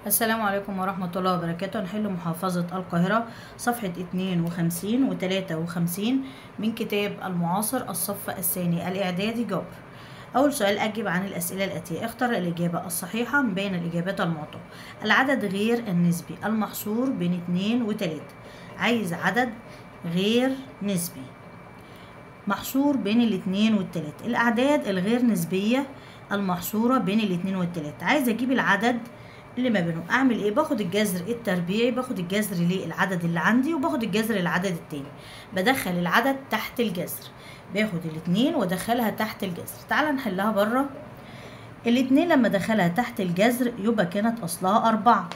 السلام عليكم ورحمة الله وبركاته نحل محافظة القاهرة صفحة 52 و 53 من كتاب المعاصر الصف الثاني الإعدادي جبر أول سؤال أجب عن الأسئلة الآتية اختر الإجابة الصحيحة من بين الإجابات المعطاة العدد غير النسبي المحصور بين 2 و 3 عايز عدد غير نسبي محصور بين الاتنين والتلاتة الأعداد الغير نسبية المحصورة بين الاتنين والتلاتة عايز أجيب العدد اللي ما بينهم أعمل إيه باخد الجذر التربيعي باخد الجذر للعدد اللي عندي وباخد الجذر للعدد التاني بدخل العدد تحت الجذر باخد الاتنين وادخلها تحت الجذر تعال نحلها بره الاتنين لما دخلها تحت الجذر يبقى كانت أصلها أربعة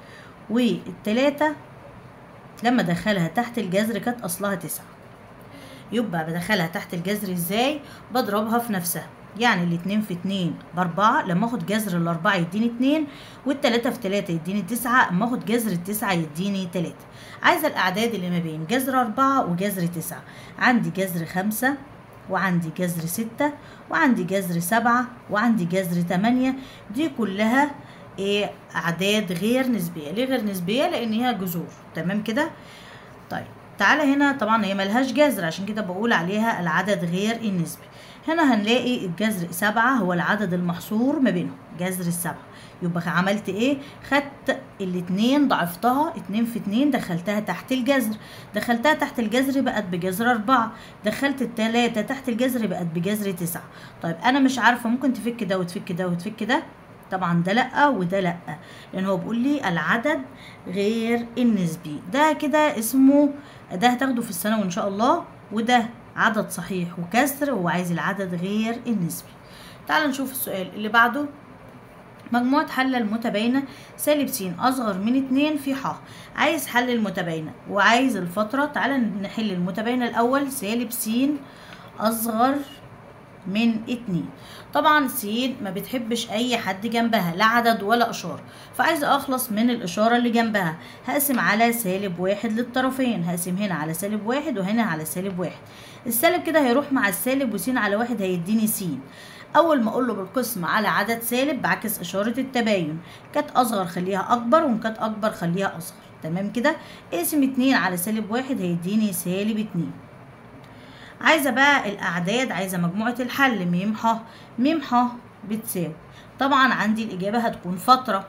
والتلاتة لما دخلها تحت الجذر كانت أصلها تسعة يبقى بدخلها تحت الجذر ازاي بضربها في نفسها يعني الاتنين في اتنين باربعة لما اخد جذر الاربعة يديني اتنين والتلاتة في تلاتة يديني تسعة اما اخد جذر التسعة يديني تلاتة عايزة الاعداد اللي ما بين جذر اربعة وجذر تسعة عندي جذر خمسة وعندي جذر ستة وعندي جذر سبعة وعندي جذر تمانية دي كلها ايه اعداد غير نسبية ليه غير نسبية لان هي جذور تمام كده طيب تعالى هنا طبعا هي ملهاش جذر عشان كده بقول عليها العدد غير النسبي هنا هنلاقي الجذر سبعة هو العدد المحصور ما بينهم جذر السبعة يبقى عملت ايه خدت الاتنين ضعفتها اتنين في اتنين دخلتها تحت الجذر دخلتها تحت الجذر بقت بجذر اربعة دخلت التلاتة تحت الجذر بقت بجذر تسعة طيب انا مش عارفة ممكن تفك ده وتفك ده وتفك ده طبعا ده لا وده لا لان هو بيقول لي العدد غير النسبي ده كده اسمه ده هتاخده في الثانوي ان شاء الله وده عدد صحيح وكسر هو عايز العدد غير النسبي تعال نشوف السؤال اللي بعده مجموعة حل المتباينة سالب س أصغر من اتنين في ح عايز حل المتباينة وعايز الفترة تعال نحل المتباينة الأول سالب س أصغر من اتنين طبعا س ما بتحبش اي حد جنبها لا عدد ولا اشاره فعايزه اخلص من الاشاره اللي جنبها هقسم على سالب واحد للطرفين هقسم هنا على سالب واحد وهنا على سالب واحد السالب كده هيروح مع السالب وس على واحد هيديني س اول ما اقول له بالقسم على عدد سالب بعكس اشاره التباين كانت اصغر خليها اكبر وان كانت اكبر خليها اصغر تمام كده اقسم اتنين على سالب واحد هيديني سالب اتنين عايزه بقى الاعداد عايزه مجموعه الحل م ح م ح بتساوي طبعا عندي الاجابه هتكون فتره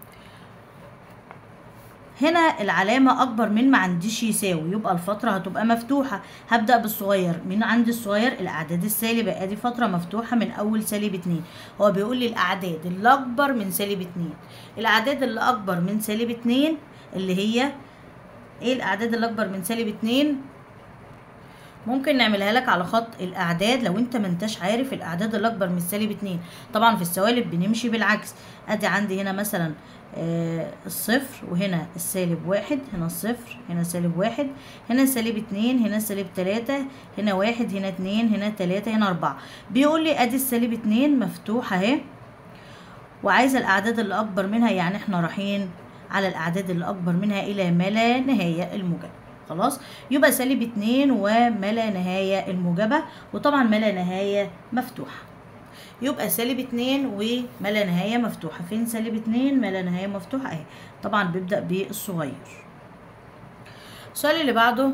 هنا العلامة أكبر من ما عنديش يساوي يبقى الفترة هتبقى مفتوحة هبدأ بالصغير من عند الصغير الأعداد السالبة أدي فترة مفتوحة من أول سالب اتنين هو بيقول لي الأعداد اللي أكبر من سالب اتنين الأعداد اللي أكبر من سالب اتنين اللي هي إيه الأعداد اللي أكبر من سالب اتنين ممكن نعملها لك على خط الاعداد لو انت ما انتش عارف الاعداد اللي اكبر من سالب اتنين طبعا في السوالب بنمشي بالعكس ادي عندي هنا مثلا آه الصفر وهنا السالب واحد هنا الصفر هنا سالب واحد هنا سالب اتنين هنا سالب تلاتة هنا واحد هنا اتنين هنا تلاتة هنا اربعة بيقول لي ادي السالب اتنين مفتوحة اهي وعايزة الاعداد اللي اكبر منها يعني احنا رايحين على الاعداد اللي اكبر منها الى ما لا نهاية الموجب خلاص يبقى سالب اتنين وما لا نهاية الموجبة وطبعا ما لا نهاية مفتوحة يبقى سالب اتنين وما لا نهاية مفتوحة فين سالب اتنين ما لا نهاية مفتوحة اهي طبعا بيبدأ بالصغير السؤال اللي بعده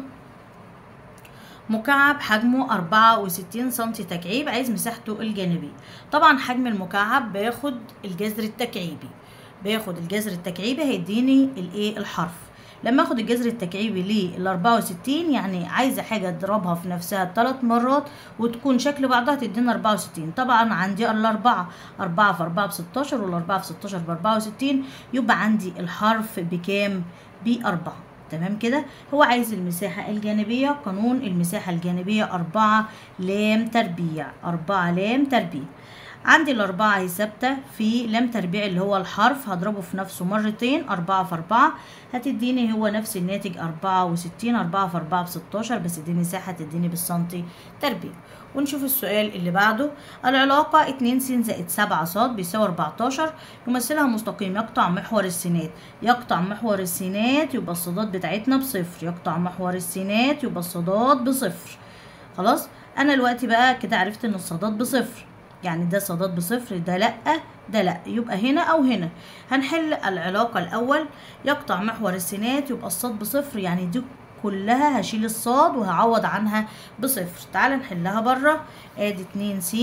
مكعب حجمه أربعة وستين سنتي تكعيب عايز مساحته الجانبية طبعا حجم المكعب باخد الجذر التكعيبي باخد الجذر التكعيبي هيديني الايه الحرف لما اخد الجذر التكعيبي لل 64 يعني عايزه حاجه اضربها في نفسها ثلاث مرات وتكون شكل بعضها تدينا 64 طبعا عندي الاربعه 4 في 4 ب 16 والاربعه في 16 ب 64 يبقى عندي الحرف بكام بأربعة تمام كده هو عايز المساحة الجانبية قانون المساحة الجانبية أربعة لام تربيع أربعة لام تربيع عندي الأربعة هي ثابتة في لام تربيع اللي هو الحرف هضربه في نفسه مرتين أربعة في أربعة هتديني هو نفس الناتج أربعة وستين أربعة في أربعة بستاشر بس دي مساحة تديني بالسنتي تربيع ونشوف السؤال اللي بعده العلاقة اتنين س زائد سبعة ص بيساوي أربعتاشر يمثلها مستقيم يقطع محور السينات يقطع محور السينات يبقى الصادات بتاعتنا بصفر يقطع محور السينات يبقى الصادات بصفر خلاص أنا دلوقتي بقى كده عرفت إن الصادات بصفر يعني ده صادات بصفر ده لأ ده لا يبقى هنا او هنا هنحل العلاقة الاول يقطع محور السينات يبقى الصاد بصفر يعني دي كلها هشيل الصاد وهعوض عنها بصفر تعال نحلها بره ادي اتنين س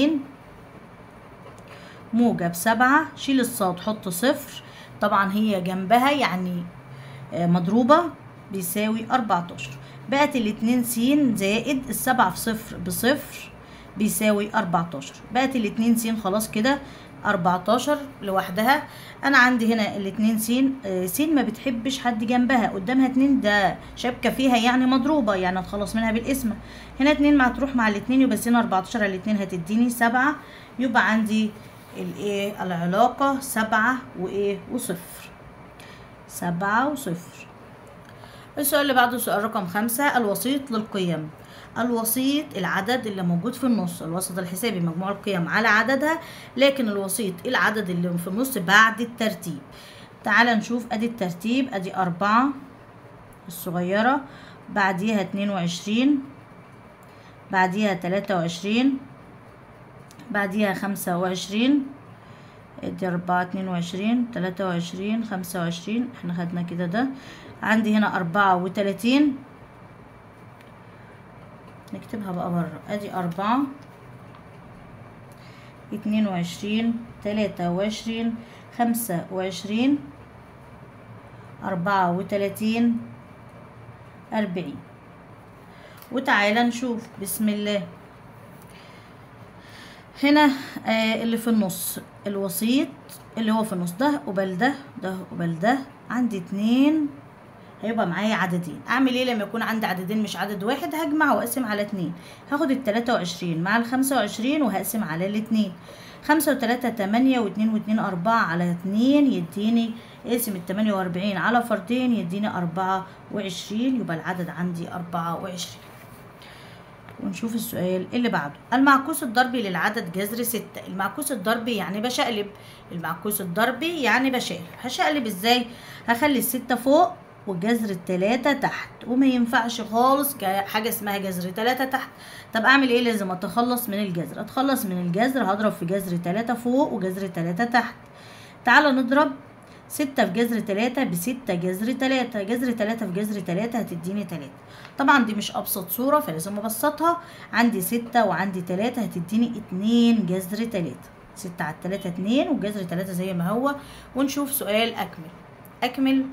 موجب سبعة شيل الصاد حط صفر طبعا هي جنبها يعني مضروبة بيساوي أربعتاشر بقت الاتنين س زائد السبعة في صفر بصفر بيساوي أربعتاشر بقت الاتنين س خلاص كده أربعتاشر لوحدها أنا عندي هنا الاتنين س س ما بتحبش حد جنبها قدامها اتنين ده شبكة فيها يعني مضروبة يعني اتخلص منها بالقسمة هنا اتنين مع تروح مع الاتنين يبقى س أربعتاشر على الاتنين هتديني سبعة يبقى عندي الايه العلاقة سبعة وايه وصفر سبعة وصفر السؤال اللي بعده سؤال رقم خمسة الوسيط للقيم الوسيط العدد اللي موجود في النص الوسط الحسابي مجموع القيم على عددها لكن الوسيط العدد اللي في النص بعد الترتيب تعال نشوف ادي الترتيب ادي أربعة الصغيرة بعديها اتنين وعشرين بعديها تلاتة وعشرين بعديها خمسة وعشرين ادي أربعة اتنين وعشرين تلاتة وعشرين خمسة وعشرين احنا خدنا كده ده عندي هنا أربعة وتلاتين نكتبها بقى بره ادي أربعة اتنين وعشرين تلاتة وعشرين خمسة وعشرين أربعة وتلاتين أربعين وتعالى نشوف بسم الله هنا آه اللي في النص الوسيط اللي هو في النص ده قبل ده ده قبل ده عندي اتنين هيبقى معايا عددين اعمل ايه لما يكون عندي عددين مش عدد واحد هجمع واقسم على اتنين هاخد التلاتة وعشرين مع الخمسة وعشرين وهقسم على الاتنين خمسة وتلاتة تمانية واتنين واتنين أربعة على اتنين يديني اقسم التمانية وأربعين على فردين يديني أربعة وعشرين يبقى العدد عندي أربعة وعشرين ونشوف السؤال اللي بعده المعكوس الضربي للعدد جذر ستة المعكوس الضربي يعني بشقلب المعكوس الضربي يعني بشقلب هشقلب ازاي هخلي الستة فوق وجذر التلاتة تحت وما ينفعش خالص حاجة اسمها جذر تلاتة تحت طب اعمل ايه لازم اتخلص من الجذر اتخلص من الجذر هضرب في جذر تلاتة فوق وجذر تلاتة تحت تعالى نضرب ستة في جذر تلاتة بستة جذر تلاتة جذر تلاتة في جذر تلاتة هتديني تلاتة طبعا دي مش أبسط صورة فلازم أبسطها عندي ستة وعندي تلاتة هتديني اتنين جذر تلاتة ستة على التلاتة اتنين وجذر تلاتة زي ما هو ونشوف سؤال أكمل أكمل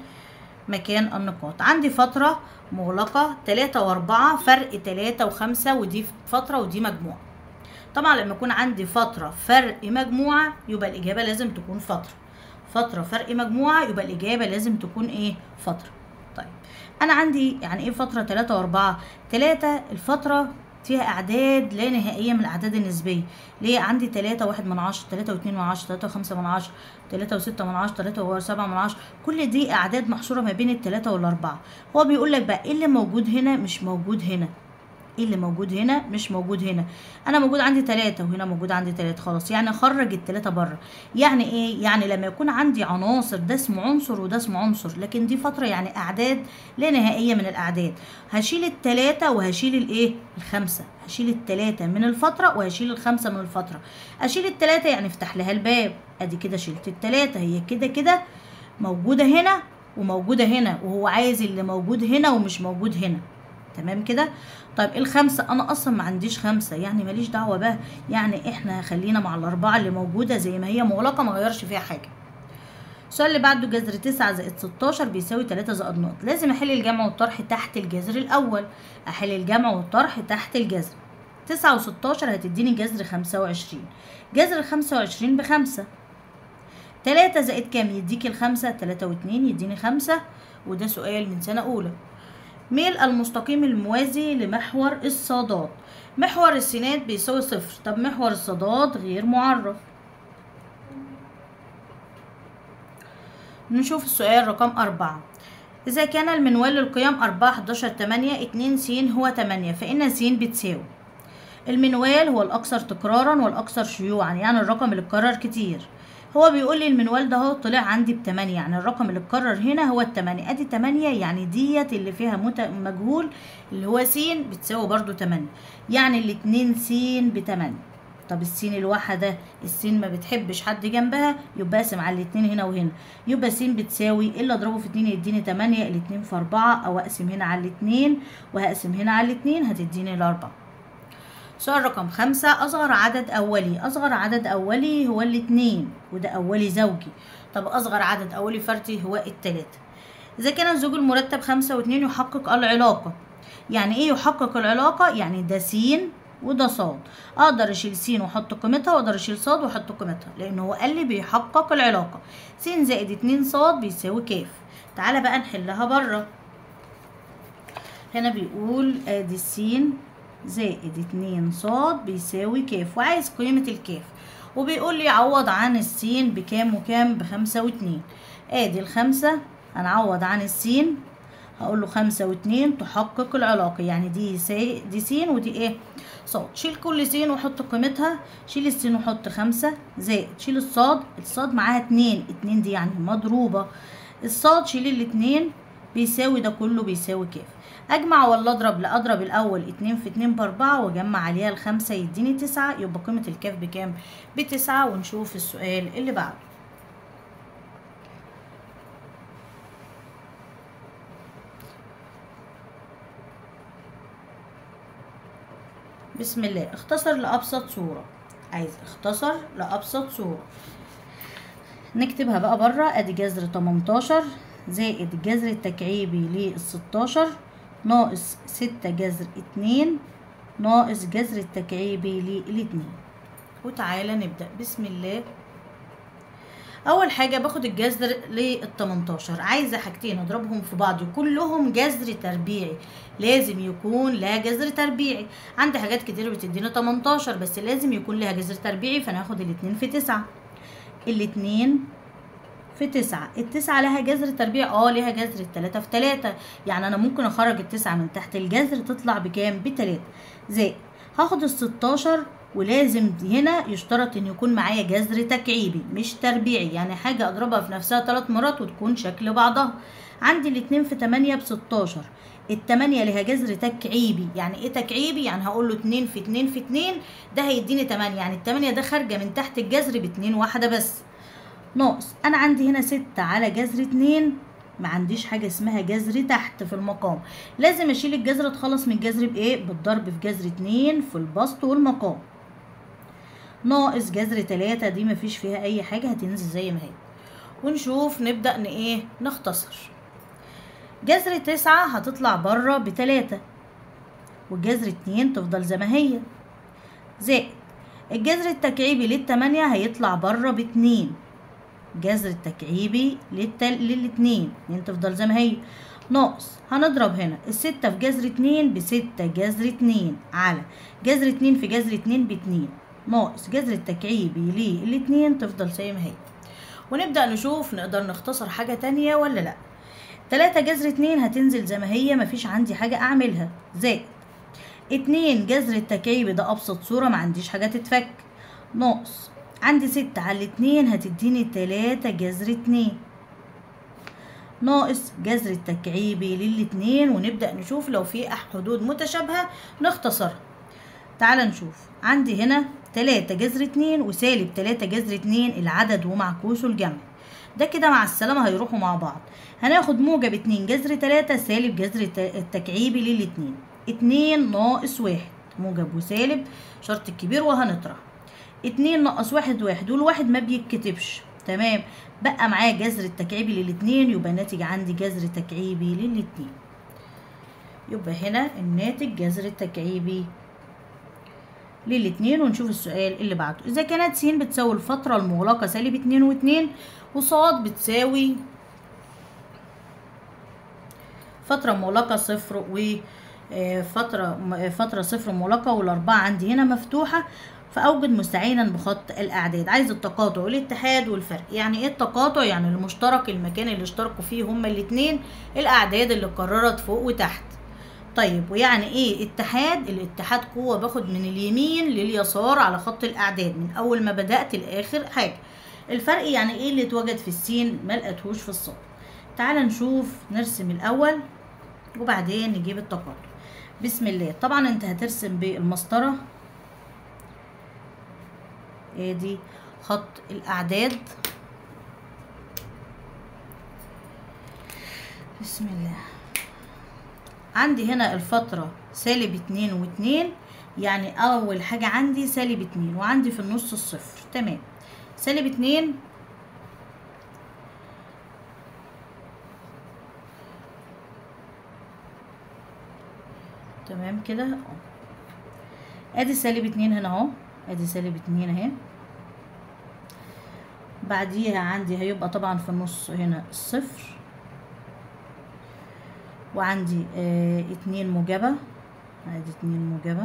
مكان النقاط عندي فترة مغلقة تلاتة وأربعة فرق تلاتة وخمسة ودي فترة ودي مجموعة طبعا لما يكون عندي فترة فرق مجموعة يبقى الإجابة لازم تكون فترة فترة فرق مجموعة يبقى الإجابة لازم تكون إيه فترة طيب أنا عندي يعني إيه فترة تلاتة وأربعة تلاتة الفترة فيها أعداد لا نهائية من الأعداد النسبية ليه عندي تلاتة واحد من عشرة تلاتة واتنين من عشرة تلاتة وخمسة من عشرة تلاتة وستة من عشرة تلاتة وسبعة من عشرة كل دي أعداد محصورة ما بين التلاتة والأربعة هو بيقول لك بقى إيه اللي موجود هنا مش موجود هنا ايه اللي موجود هنا مش موجود هنا انا موجود عندي تلاتة وهنا موجود عندي تلاتة خلاص يعني اخرج التلاتة بره يعني ايه يعني لما يكون عندي عناصر ده اسمه عنصر وده اسمه عنصر لكن دي فترة يعني اعداد لا نهائية من الاعداد هشيل التلاتة وهشيل الايه الخمسة هشيل التلاتة من الفترة وهشيل الخمسة من الفترة اشيل التلاتة يعني افتح لها الباب ادي كده شلت التلاتة هي كده كده موجودة هنا وموجودة هنا وهو عايز اللي موجود هنا ومش موجود هنا تمام كده طيب الخمسة أنا أصلا ما عنديش خمسة يعني ماليش دعوة بقى يعني إحنا خلينا مع الأربعة اللي موجودة زي ما هي مغلقة ما غيرش فيها حاجة السؤال اللي بعده جذر تسعة زائد ستاشر بيساوي تلاتة زائد نقط لازم أحل الجمع والطرح تحت الجذر الأول أحل الجمع والطرح تحت الجذر تسعة وستاشر هتديني جذر خمسة وعشرين جذر خمسة وعشرين بخمسة تلاتة زائد كام يديك الخمسة تلاتة واتنين يديني خمسة وده سؤال من سنة أولى ميل المستقيم الموازي لمحور الصادات محور السينات بيساوي صفر طب محور الصادات غير معرف نشوف السؤال رقم أربعة إذا كان المنوال للقيم أربعة حداشر تمانية اتنين س هو تمانية فإن س بتساوي المنوال هو الأكثر تكرارا والأكثر شيوعا يعني الرقم اللي اتكرر كتير هو بيقول لي المنوال ده اهو طلع عندي بتمانية يعني الرقم اللي اتكرر هنا هو التمانية ادي تمانية يعني ديت اللي فيها مت... مجهول اللي هو س بتساوي برضو تمانية يعني الاتنين س بتمانية طب السين الواحدة السين ما بتحبش حد جنبها يبقى اقسم على الاتنين هنا وهنا يبقى س بتساوي اللي اضربه في اتنين يديني تمانية الاتنين في اربعة او اقسم هنا على الاتنين وهقسم هنا على الاتنين هتديني الاربعة سؤال رقم خمسة أصغر عدد أولي أصغر عدد أولي هو الاتنين وده أولي زوجي طب أصغر عدد أولي فردي هو التلاتة إذا كان الزوج المرتب خمسة واتنين يحقق العلاقة يعني إيه يحقق العلاقة؟ يعني ده س وده صاد أقدر أشيل س وأحط قيمتها وأقدر أشيل صاد وأحط قيمتها لأن هو قال لي بيحقق العلاقة س زائد اتنين صاد بيساوي كاف تعالى بقى نحلها بره هنا بيقول ادي س زائد اتنين صاد بيساوي كاف وعايز قيمة الكاف وبيقول لي عوض عن السين بكام وكام بخمسة واتنين ادي الخمسة هنعوض عن السين هقول له خمسة واتنين تحقق العلاقة يعني دي سي دي سين ودي ايه صاد شيل كل سين وحط قيمتها شيل السين وحط خمسة زائد شيل الصاد الصاد معاها اتنين اتنين دي يعني مضروبة الصاد شيل الاتنين بيساوي ده كله بيساوي كاف اجمع ولا اضرب لا اضرب الاول اتنين في اتنين باربعة واجمع عليها الخمسة يديني تسعة يبقى قيمة الكاف بكام بتسعة ونشوف السؤال اللي بعده بسم الله اختصر لأبسط صورة عايز اختصر لأبسط صورة نكتبها بقى بره ادي جذر 18 زائد الجذر التكعيبي للستاشر ناقص ستة جذر اتنين ناقص جذر التكعيبي للاتنين وتعالى نبدأ بسم الله اول حاجه باخد الجذر لل 18 عايزه حاجتين اضربهم في بعض كلهم جذر تربيعي لازم يكون لها جذر تربيعي عندي حاجات كتير بتدينا 18 بس لازم يكون لها جذر تربيعي فانا هاخد الاتنين في تسعة الاتنين في تسعة التسعة لها جذر تربيع اه ليها جذر التلاتة في تلاتة يعني انا ممكن اخرج التسعة من تحت الجذر تطلع بكام بتلاتة زائد هاخد الستاشر ولازم هنا يشترط ان يكون معايا جذر تكعيبي مش تربيعي يعني حاجة اضربها في نفسها ثلاث مرات وتكون شكل بعضها عندي الاتنين في تمانية بستاشر التمانية لها جذر تكعيبي يعني ايه تكعيبي يعني هقول له اتنين في اتنين في اتنين ده هيديني تمانية يعني التمانية ده خارجة من تحت الجذر باتنين واحدة بس ناقص انا عندي هنا ستة على جذر اتنين ما عنديش حاجة اسمها جذر تحت في المقام لازم اشيل الجذر اتخلص من الجذر بايه بالضرب في جذر اتنين في البسط والمقام ناقص جذر تلاتة دي مفيش فيها اي حاجة هتنزل زي ما هي ونشوف نبدأ ن ايه نختصر جذر تسعة هتطلع بره بتلاتة والجذر اتنين تفضل زي ما هي زائد الجذر التكعيبي للتمانية هيطلع بره باتنين جذر التكعيبي للتل... للاتنين اتنين تفضل زي ما هي ناقص هنضرب هنا الستة في جذر اتنين بستة جذر اتنين على جذر اتنين في جذر اتنين باتنين ناقص جذر التكعيبي للاتنين تفضل زي ما هي ونبدأ نشوف نقدر نختصر حاجة تانية ولا لأ تلاتة جذر اتنين هتنزل زي ما هي مفيش عندي حاجة أعملها زائد اتنين جذر التكعيبي ده أبسط صورة ما عنديش حاجة تتفك ناقص عندي ستة على الاتنين هتديني تلاتة جذر اتنين ناقص جذر التكعيبي للاتنين ونبدأ نشوف لو في حدود متشابهة نختصرها تعال نشوف عندي هنا تلاتة جذر اتنين وسالب تلاتة جذر اتنين العدد ومعكوسه الجمع ده كده مع السلامة هيروحوا مع بعض هناخد موجب اتنين جذر تلاتة سالب جذر التكعيبي للاتنين اتنين ناقص واحد موجب وسالب شرط الكبير وهنطرح اتنين ناقص واحد واحد والواحد ما بيتكتبش تمام بقى معايا جذر التكعيبي للاتنين يبقى الناتج عندي جذر تكعيبي للاتنين يبقى هنا الناتج جذر التكعيبي للاتنين ونشوف السؤال اللي بعده اذا كانت س بتساوي الفترة المغلقة سالب اتنين واتنين وصاد بتساوي فترة مغلقة صفر و فترة فترة صفر مغلقة والأربعة عندي هنا مفتوحة فأوجد مستعينا بخط الأعداد عايز التقاطع والاتحاد والفرق يعني إيه التقاطع يعني المشترك المكان اللي اشتركوا فيه هما الاتنين الأعداد اللي اتكررت فوق وتحت طيب ويعني ايه اتحاد الاتحاد قوة باخد من اليمين لليسار على خط الأعداد من أول ما بدأت لآخر حاجة الفرق يعني ايه اللي اتوجد في السين ما لقيتهوش في الصاد تعال نشوف نرسم الأول وبعدين نجيب التقاطع بسم الله طبعا انت هترسم بالمسطرة ادي خط الاعداد بسم الله عندي هنا الفترة سالب اتنين واتنين يعني اول حاجة عندي سالب اتنين وعندي في النص الصفر تمام سالب اتنين تمام كده اهو ادي سالب اتنين هنا اهو ادي سالب اتنين اهي بعديها عندي هيبقى طبعا في النص هنا الصفر وعندي اه اتنين موجبة ادي اتنين موجبة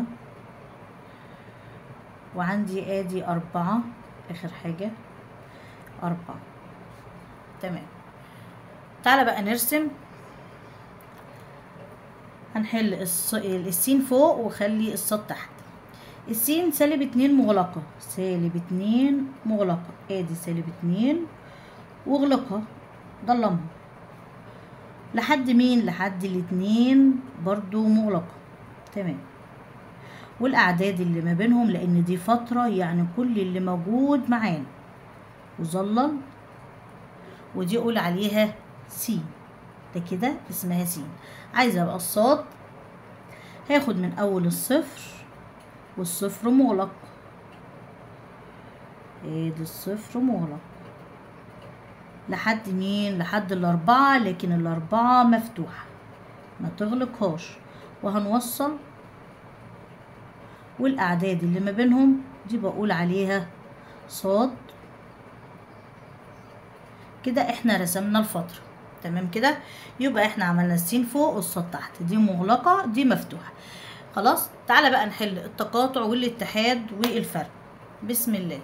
وعندي ادي اربعة اخر حاجة اربعة تمام تعالى بقى نرسم هنحل الص... السين فوق وخلي الصاد تحت السين سالب اتنين مغلقة سالب اتنين مغلقة ادي سالب اتنين واغلقها ضلمها لحد مين لحد الاتنين برضو مغلقة تمام والاعداد اللي ما بينهم لان دي فترة يعني كل اللي موجود معانا وظلل ودي اقول عليها سين ده كده اسمها سين عايزه ابقى الصاد هاخد من اول الصفر والصفر مغلق ادي الصفر مغلق لحد مين لحد الاربعة لكن الاربعة مفتوحة ما تغلقهاش وهنوصل والاعداد اللي ما بينهم دي بقول عليها صاد كده احنا رسمنا الفترة تمام كده يبقى احنا عملنا السين فوق والصاد تحت دي مغلقة دي مفتوحة خلاص تعالى بقى نحل التقاطع والاتحاد والفرق بسم الله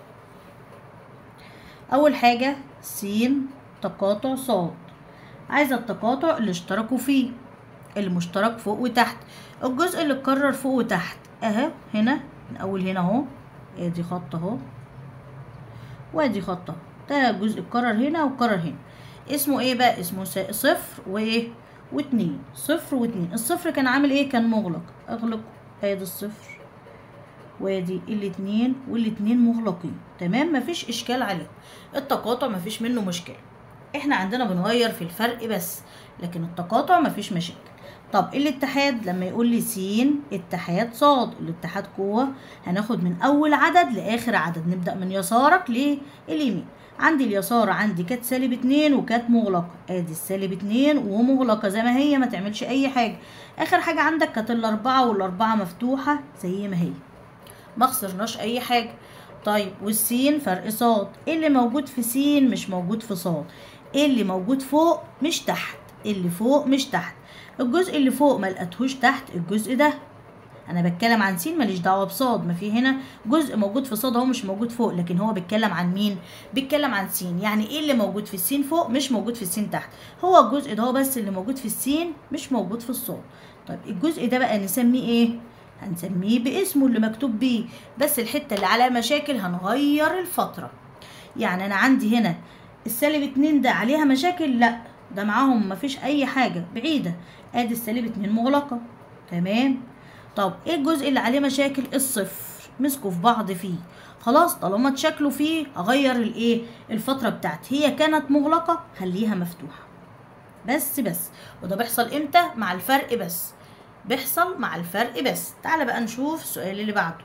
اول حاجة س تقاطع صاد عايزة التقاطع اللي اشتركوا فيه المشترك فوق وتحت الجزء اللي اتكرر فوق وتحت اهو هنا من اول هنا اهو ادي خط اهو وادي خط اهو ده جزء اتكرر هنا واتكرر هنا اسمه ايه بقى اسمه صفر وايه واتنين صفر واتنين الصفر كان عامل ايه كان مغلق اغلق ادي الصفر وادي الاتنين والاتنين مغلقين تمام مفيش اشكال عليه التقاطع مفيش منه مشكله احنا عندنا بنغير في الفرق بس لكن التقاطع مفيش مشاكل طب الاتحاد لما يقول لي س اتحاد صاد الاتحاد قوة هناخد من أول عدد لآخر عدد نبدأ من يسارك لليمين عندي اليسار عندي كانت سالب اتنين وكانت مغلقة ادي السالب اتنين ومغلقة زي ما هي ما تعملش أي حاجة آخر حاجة عندك كانت الأربعة والأربعة مفتوحة زي ما هي ما خسرناش أي حاجة طيب والسين فرق صاد ايه اللي موجود في سين مش موجود في صاد ايه اللي موجود فوق مش تحت اللي فوق مش تحت الجزء اللي فوق ما لقيتهوش تحت الجزء ده انا بتكلم عن سين ماليش دعوه بصاد ما في هنا جزء موجود في صاد اهو مش موجود فوق لكن هو بيتكلم عن مين بيتكلم عن سين يعني ايه اللي موجود في السين فوق مش موجود في السين تحت هو الجزء ده هو بس اللي موجود في السين مش موجود في الصاد طيب الجزء ده بقى نسميه ايه هنسميه باسمه اللي مكتوب بيه بس الحته اللي عليها مشاكل هنغير الفتره يعني انا عندي هنا السالب اتنين ده عليها مشاكل لا ده معاهم مفيش اي حاجه بعيده ادي السالب اتنين مغلقه تمام طب ايه الجزء اللي عليه مشاكل الصفر مسكوا في بعض فيه خلاص طالما اتشكلوا فيه اغير الايه الفتره بتاعتي هي كانت مغلقه خليها مفتوحه بس بس وده بيحصل امتى مع الفرق بس بيحصل مع الفرق بس تعالى بقى نشوف السؤال اللي بعده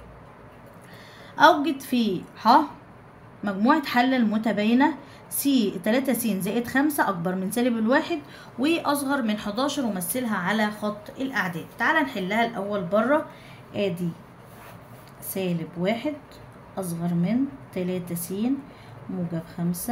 اوجد في ح مجموعة حل المتباينة س 3 س زائد 5 أكبر من سالب الواحد وأصغر من 11 ومثلها على خط الأعداد تعالى نحلها الأول بره آدي سالب واحد أصغر من 3 س موجب خمسة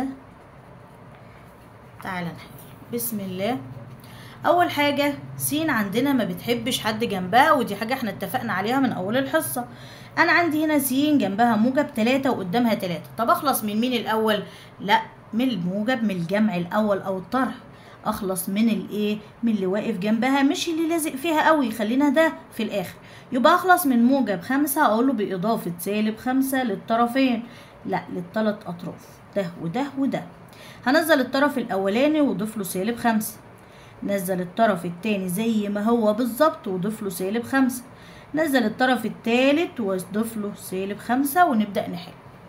تعالى نحل بسم الله أول حاجة س عندنا ما بتحبش حد جنبها ودي حاجة احنا اتفقنا عليها من أول الحصة انا عندي هنا س جنبها موجب تلاتة وقدامها تلاتة طب اخلص من مين الاول لا من الموجب من الجمع الاول او الطرح اخلص من الايه من اللي واقف جنبها مش اللي لازق فيها قوي خلينا ده في الاخر يبقى اخلص من موجب خمسة اقوله باضافة سالب خمسة للطرفين لا للثلاث اطراف ده وده وده هنزل الطرف الاولاني واضيف له سالب خمسة نزل الطرف التاني زي ما هو بالظبط وضيف له سالب خمسة نزل الطرف التالت واضيف له سالب خمسة ونبدأ نحل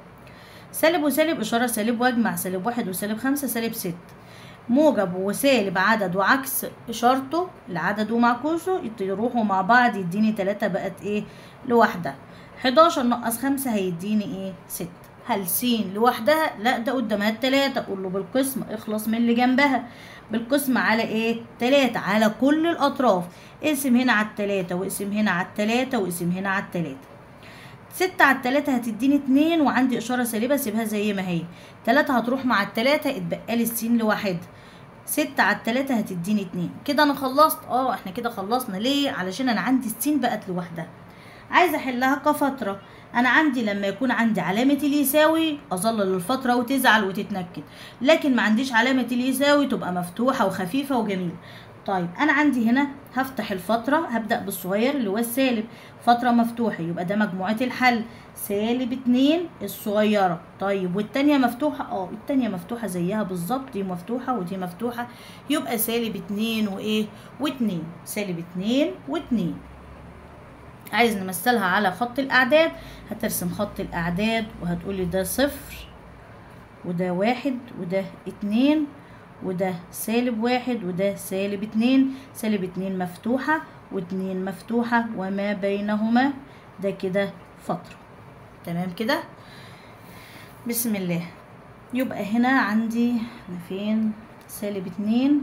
سالب وسالب إشارة سالب واجمع سالب واحد وسالب خمسة سالب ست موجب وسالب عدد وعكس إشارته العدد ومعكوسه يروحوا مع بعض يديني تلاتة بقت إيه لوحدها حداشر ناقص خمسة هيديني إيه ست هل س لوحدها لا ده قدامها التلاتة قول له بالقسم اخلص من اللي جنبها بالقسم على ايه تلاتة على كل الاطراف اقسم هنا على التلاتة واقسم هنا على التلاتة واقسم هنا على التلاتة ستة على التلاتة هتديني اتنين وعندي اشارة سالبة سيبها زي ما هي تلاتة هتروح مع التلاتة اتبقى لي السين لوحدها ستة على التلاتة هتديني اتنين كده انا خلصت اه احنا كده خلصنا ليه علشان انا عندي السين بقت لوحدها عايزه احلها كفتره انا عندي لما يكون عندي علامه اليساوي اظلل الفتره وتزعل وتتنكد لكن ما عنديش علامه اليساوي تبقى مفتوحه وخفيفه وجميله طيب انا عندي هنا هفتح الفتره هبدا بالصغير اللي هو السالب فتره مفتوحه يبقى ده مجموعه الحل سالب اتنين الصغيره طيب والتانيه مفتوحه اه التانيه مفتوحه زيها بالظبط دي مفتوحه ودي مفتوحه يبقى سالب اتنين وايه واتنين سالب اتنين واتنين عايز نمثلها على خط الأعداد هترسم خط الأعداد وهتقولي ده صفر وده واحد وده اتنين وده سالب واحد وده سالب اتنين سالب اتنين مفتوحة واتنين مفتوحة وما بينهما ده كده فترة تمام كده بسم الله يبقى هنا عندي أنا فين سالب اتنين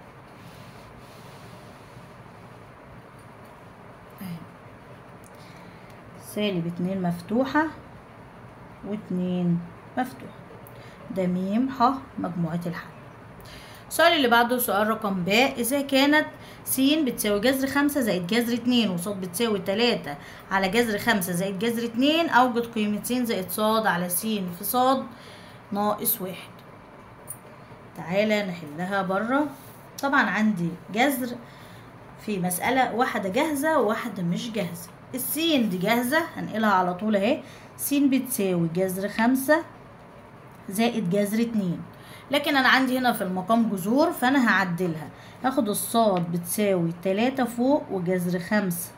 سالب اتنين مفتوحة واتنين مفتوحة ده ميم ح مجموعة الحل السؤال اللي بعده سؤال رقم ب إذا كانت س بتساوي جذر خمسة زائد جذر اتنين وص بتساوي تلاتة على جذر خمسة زائد جذر اتنين أوجد قيمة س زائد ص على س في ص ناقص واحد تعالى نحلها بره طبعا عندي جذر في مسألة واحدة جاهزة وواحدة مش جاهزة السين دي جاهزة هنقلها على طول اهي س بتساوي جذر خمسة زائد جذر اتنين لكن انا عندي هنا في المقام جذور فانا هعدلها هاخد الصاد بتساوي تلاتة فوق وجذر خمسة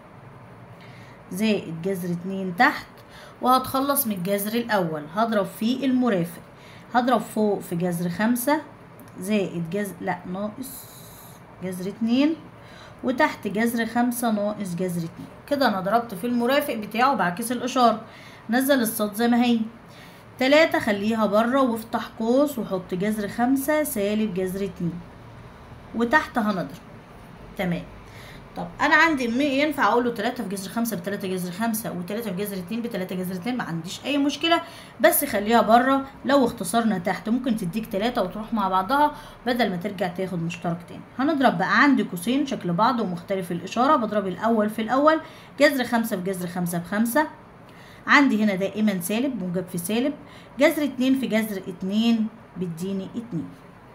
زائد جذر اتنين تحت وهتخلص من الجذر الاول هضرب فيه المرافق هضرب فوق في جذر خمسة زائد جذر لا ناقص جذر اتنين وتحت جذر خمسة ناقص جذر اتنين كده انا ضربت في المرافق بتاعه بعكس الاشارة نزل الصاد زي ما هي تلاتة خليها بره وافتح قوس وحط جذر خمسة سالب جذر اتنين وتحت هنضرب تمام طب انا عندي ينفع اقول له تلاتة في جذر خمسة بتلاتة جذر خمسة وتلاتة في جذر اتنين بتلاتة جذر اتنين ما عنديش اي مشكلة بس خليها بره لو اختصرنا تحت ممكن تديك تلاتة وتروح مع بعضها بدل ما ترجع تاخد مشترك تاني هنضرب بقى عندي قوسين شكل بعض ومختلف الاشارة بضرب الاول في الاول جذر خمسة في جذر خمسة بخمسة عندي هنا دائما سالب موجب في سالب جذر اتنين في جذر اتنين بيديني اتنين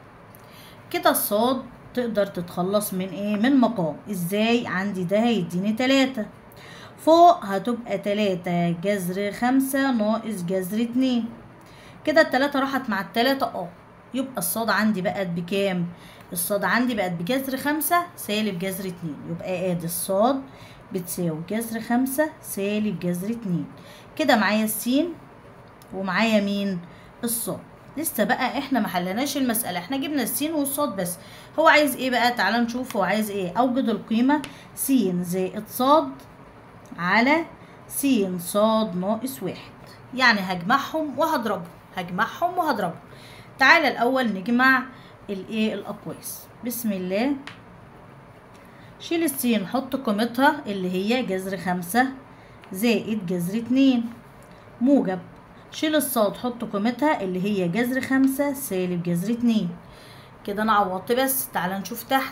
كده الصاد تقدر تتخلص من ايه من مقام ازاي عندي ده هيديني تلاتة فوق هتبقى تلاتة جذر خمسة ناقص جذر اتنين كده التلاتة راحت مع التلاتة اه يبقى الصاد عندي بقت بكام الصاد عندي بقت بجذر خمسة سالب جذر اتنين يبقى ادي الصاد بتساوي جذر خمسة سالب جذر اتنين كده معايا السين ومعايا مين الصاد لسه بقى احنا ما حلناش المسألة احنا جبنا السين والصاد بس هو عايز ايه بقى تعالى نشوف هو عايز ايه اوجد القيمة س زائد صاد على س صاد ناقص واحد يعني هجمعهم وهضربهم هجمعهم وهضربهم تعالى الاول نجمع الايه الاقواس بسم الله شيل السين حط قيمتها اللي هي جذر خمسة زائد جذر اتنين موجب شيل الصاد حط قيمتها اللي هي جذر خمسة سالب جذر اتنين كده انا عوضت بس تعالى نشوف تحت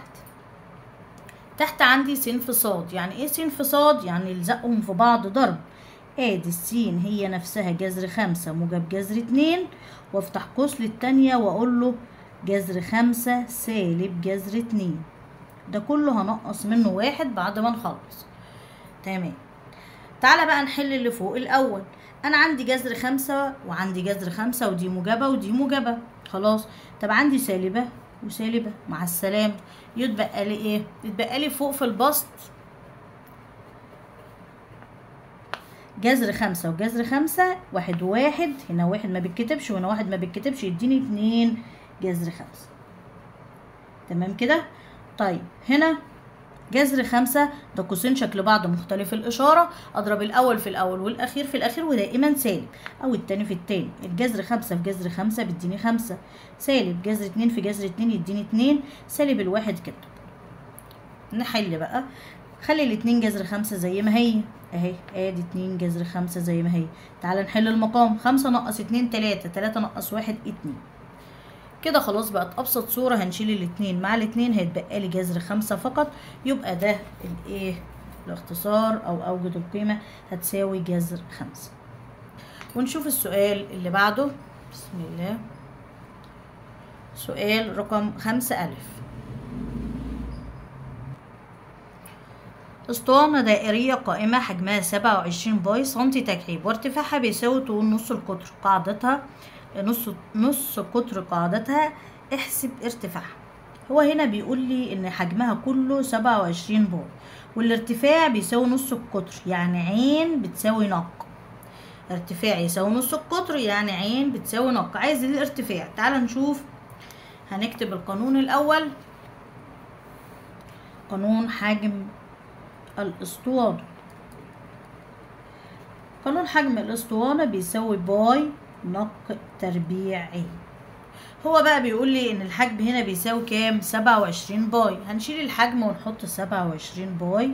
تحت عندي س في صاد يعني ايه س في صاد يعني الزقهم في بعض ضرب ادي السين هي نفسها جذر خمسة موجب جذر اتنين وافتح قوس للتانية واقول له جذر خمسة سالب جذر اتنين ده كله هنقص منه واحد بعد ما نخلص تمام تعالى بقى نحل اللي فوق الاول انا عندي جذر خمسة وعندي جذر خمسة ودي موجبة ودي موجبة خلاص طب عندي سالبة وسالبة مع السلامة يتبقى لي ايه يتبقى لي فوق في البسط جذر خمسة وجذر خمسة واحد وواحد هنا واحد ما بيتكتبش وهنا واحد ما بيتكتبش يديني اتنين جذر خمسة تمام كده طيب هنا جذر خمسة ده قوسين شكل بعض مختلف الإشارة أضرب الأول في الأول والأخير في الأخير ودائما سالب أو التاني في التاني الجذر خمسة في جذر خمسة بيديني خمسة سالب جذر اتنين في جذر اتنين يديني اتنين سالب الواحد كده نحل بقى خلي الاتنين جذر خمسة زي ما هي اهي ادي اتنين جذر خمسة زي ما هي تعالى نحل المقام خمسة نقص اتنين تلاتة تلاتة نقص واحد اتنين كده خلاص بقت ابسط صورة هنشيل الاتنين مع الاتنين هيتبقى لي جذر خمسة فقط يبقى ده الايه الاختصار او اوجد القيمة هتساوي جذر خمسة ونشوف السؤال اللي بعده بسم الله سؤال رقم خمسة ألف اسطوانة دائرية قائمة حجمها سبعة وعشرين باي سنتي تكعيب وارتفاعها بيساوي طول نص القطر قاعدتها نص نص قطر قاعدتها احسب ارتفاعها هو هنا بيقول لي ان حجمها كله سبعة وعشرين باي والارتفاع بيساوي نص القطر يعني عين بتساوي نق ارتفاع يساوي نص القطر يعني عين بتساوي نق عايز الارتفاع تعال نشوف هنكتب القانون الاول قانون حجم الاسطوانة قانون حجم الاسطوانة بيساوي باي نق تربيع عين هو بقى بيقول لي ان الحجم هنا بيساوي كام سبعة وعشرين باي هنشيل الحجم ونحط سبعة وعشرين باي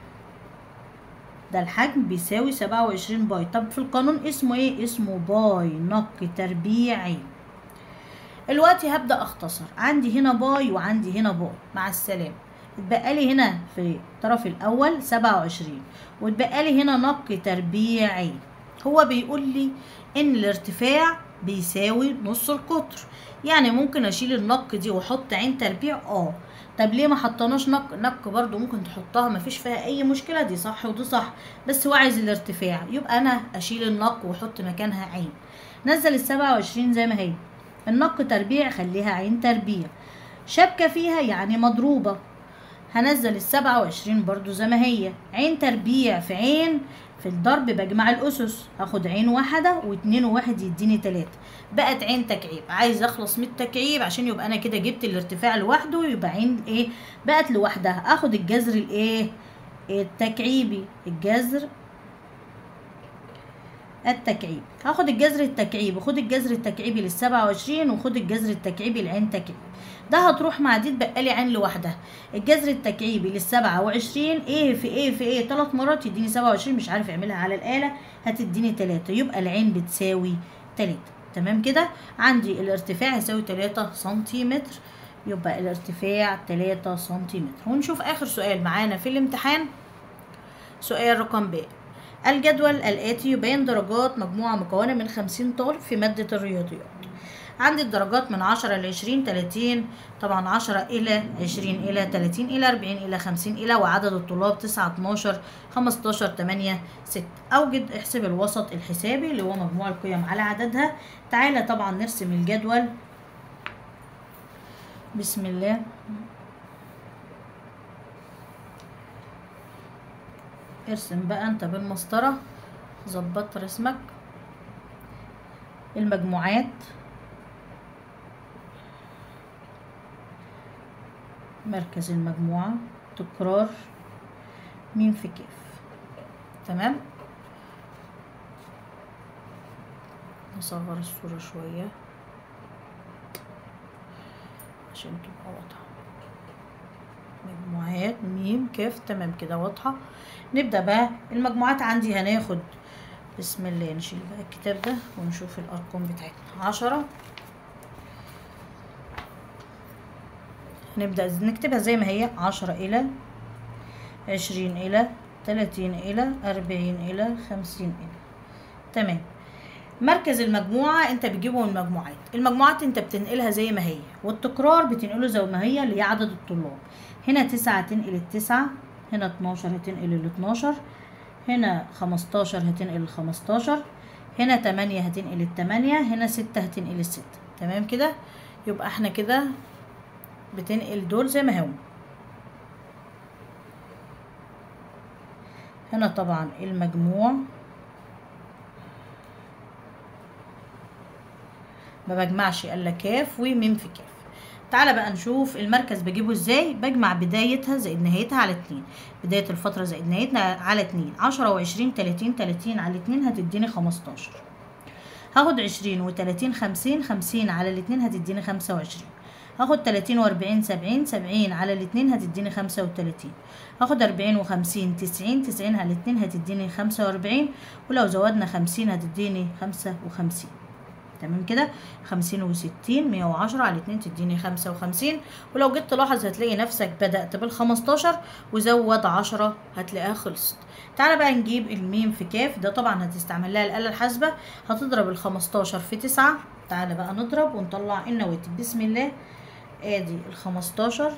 ده الحجم بيساوي سبعة وعشرين باي طب في القانون اسمه ايه اسمه باي نق تربيع عين دلوقتي هبدأ اختصر عندي هنا باي وعندي هنا باي مع السلامة اتبقى لي هنا في الطرف الاول سبعة وعشرين واتبقى لي هنا نق تربيع عين هو بيقول لي ان الارتفاع بيساوي نص القطر يعني ممكن اشيل النق دي واحط عين تربيع اه طب ليه ما حطيناش نق نق برضو ممكن تحطها مفيش فيها اي مشكله دي صح ودي صح بس هو عايز الارتفاع يبقى انا اشيل النق واحط مكانها عين نزل السبعة وعشرين زي ما هي النق تربيع خليها عين تربيع شبكه فيها يعني مضروبه هنزل السبعة وعشرين برضو زي ما هي عين تربيع في عين في الضرب بجمع الأسس هاخد عين واحدة واتنين وواحد يديني تلاتة بقت عين تكعيب عايز اخلص من التكعيب عشان يبقى انا كده جبت الارتفاع لوحده يبقى عين ايه بقت لوحدها اخد الجذر الايه التكعيبي الجذر التكعيب هاخد الجذر التكعيبي وخد الجذر التكعيبي للسبعة وعشرين وخد الجذر التكعيبي لعين تكعيب ده هتروح مع دي تبقى لي عين لوحدها الجذر التكعيبي للسبعة وعشرين ايه في ايه في ايه تلات مرات يديني سبعة وعشرين مش عارف اعملها على الآلة هتديني تلاتة يبقى العين بتساوي تلاتة تمام كده عندي الارتفاع يساوي تلاتة سنتيمتر يبقى الارتفاع تلاتة سنتيمتر ونشوف آخر سؤال معانا في الامتحان سؤال رقم ب الجدول الآتي يبين درجات مجموعة مكونة من خمسين طالب في مادة الرياضيات عندي الدرجات من عشرة لعشرين تلاتين طبعا عشرة إلى عشرين إلى تلاتين إلى أربعين إلى خمسين إلى وعدد الطلاب تسعة اتناشر خمستاشر تمانية ستة أوجد احسب الوسط الحسابي اللي هو مجموع القيم على عددها تعالى طبعا نرسم الجدول بسم الله ارسم بقى انت بالمسطرة ظبط رسمك المجموعات مركز المجموعة تكرار مين في كيف تمام نصغر الصورة شوية عشان تبقى واضحة مجموعات ميم كاف تمام كده واضحة نبدأ بقى المجموعات عندي هناخد بسم الله نشيل بقى الكتاب ده ونشوف الأرقام بتاعتنا عشرة نبدأ نكتبها زي ما هي عشرة إلى عشرين إلى تلاتين إلى أربعين إلى خمسين إلى تمام مركز المجموعة انت بتجيبه من المجموعات المجموعات انت بتنقلها زي ما هي والتكرار بتنقله زي ما هي اللي هي عدد الطلاب هنا تسعة هتنقل التسعة هنا اتناشر هتنقل الاتناشر هنا خمستاشر هتنقل الخمستاشر هنا تمانية هتنقل التمانية هنا ستة هتنقل الستة تمام كده يبقى احنا كده بتنقل دول زي ما هم هنا طبعا المجموع ما بجمعش الا كاف وميم في كاف تعالى بقى نشوف المركز بجيبه ازاي بجمع بدايتها زائد نهايتها على اتنين بداية الفترة زائد نهايتها على اتنين عشرة وعشرين تلاتين تلاتين على اتنين هتديني خمستاشر هاخد عشرين وتلاتين خمسين خمسين على الاتنين هتديني خمسة وعشرين هاخد تلاتين واربعين سبعين سبعين على الاتنين هتديني خمسة وتلاتين هاخد اربعين وخمسين تسعين تسعين على الاتنين هتديني خمسة واربعين ولو زودنا خمسين هتديني خمسة وخمسين تمام كده خمسين وستين مية وعشرة على اتنين تديني خمسة وخمسين ولو جيت تلاحظ هتلاقي نفسك بدأت بالخمستاشر وزود عشرة هتلاقيها خلصت تعالى بقى نجيب الميم في كاف ده طبعا هتستعمل لها الآلة الحاسبة هتضرب الخمستاشر في تسعة تعالى بقى نضرب ونطلع النواتج بسم الله ادي الخمستاشر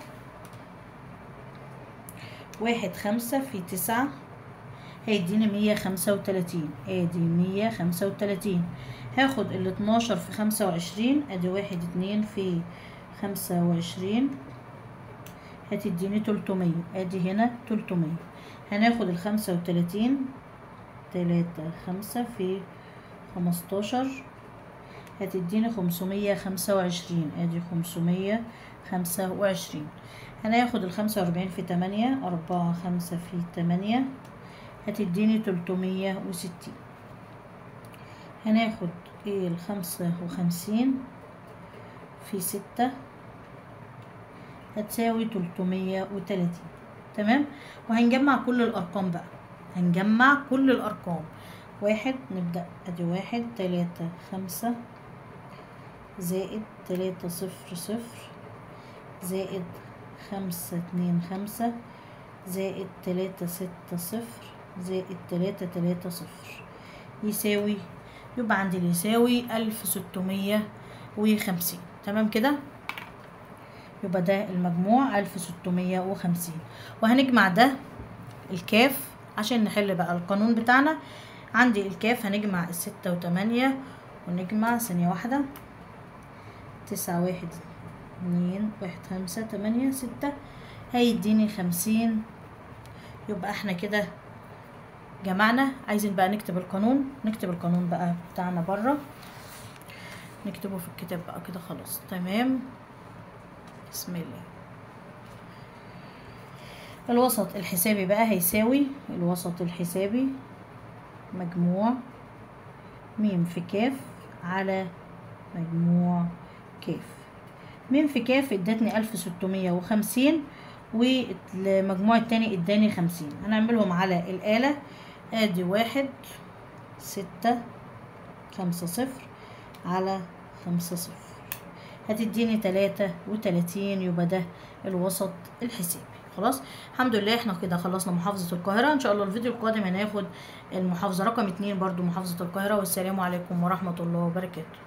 واحد خمسة في تسعة هيديني مية خمسة وتلاتين ادي مية خمسة وتلاتين هاخد ال 12 في خمسة وعشرين ادي واحد اتنين في خمسة وعشرين هتديني تلتمية ادي هنا تلتمية هناخد ال خمسة وتلاتين تلاتة خمسة في خمستاشر هتديني خمسمية خمسة وعشرين ادي خمسمية خمسة وعشرين هناخد الخمسة وأربعين في تمانية أربعة خمسة في تمانية هتديني تلتمية وستين هناخد ايه الخمسة وخمسين في ستة هتساوي تلتمية وتلاتين تمام وهنجمع كل الأرقام بقى هنجمع كل الأرقام واحد نبدأ ادي واحد تلاتة خمسة زائد تلاتة صفر صفر زائد خمسة اتنين خمسة زائد تلاتة ستة صفر زائد تلاتة تلاتة صفر يساوي يبقى عندي اللي يساوي ألف ستمية وخمسين تمام كده يبقى ده المجموع ألف ستمية وخمسين وهنجمع ده الكاف عشان نحل بقى القانون بتاعنا عندي الكاف هنجمع الستة وتمانية ونجمع ثانية واحدة تسعة واحد اتنين واحد خمسة تمانية ستة هيديني خمسين يبقى احنا كده جمعنا عايزين بقى نكتب القانون نكتب القانون بقى بتاعنا بره نكتبه في الكتاب بقى كده خلاص تمام بسم الله الوسط الحسابي بقى هيساوي الوسط الحسابي مجموع ميم في كاف على مجموع كاف ميم في كاف ادتني ألف ستمية وخمسين والمجموع التاني اداني خمسين هنعملهم على الآلة ادي واحد ستة خمسة صفر على خمسة صفر هتديني تلاتة وتلاتين يبقى ده الوسط الحسابي خلاص الحمد لله احنا كده خلصنا محافظة القاهرة ان شاء الله الفيديو القادم هناخد المحافظة رقم اتنين برضو محافظة القاهرة والسلام عليكم ورحمة الله وبركاته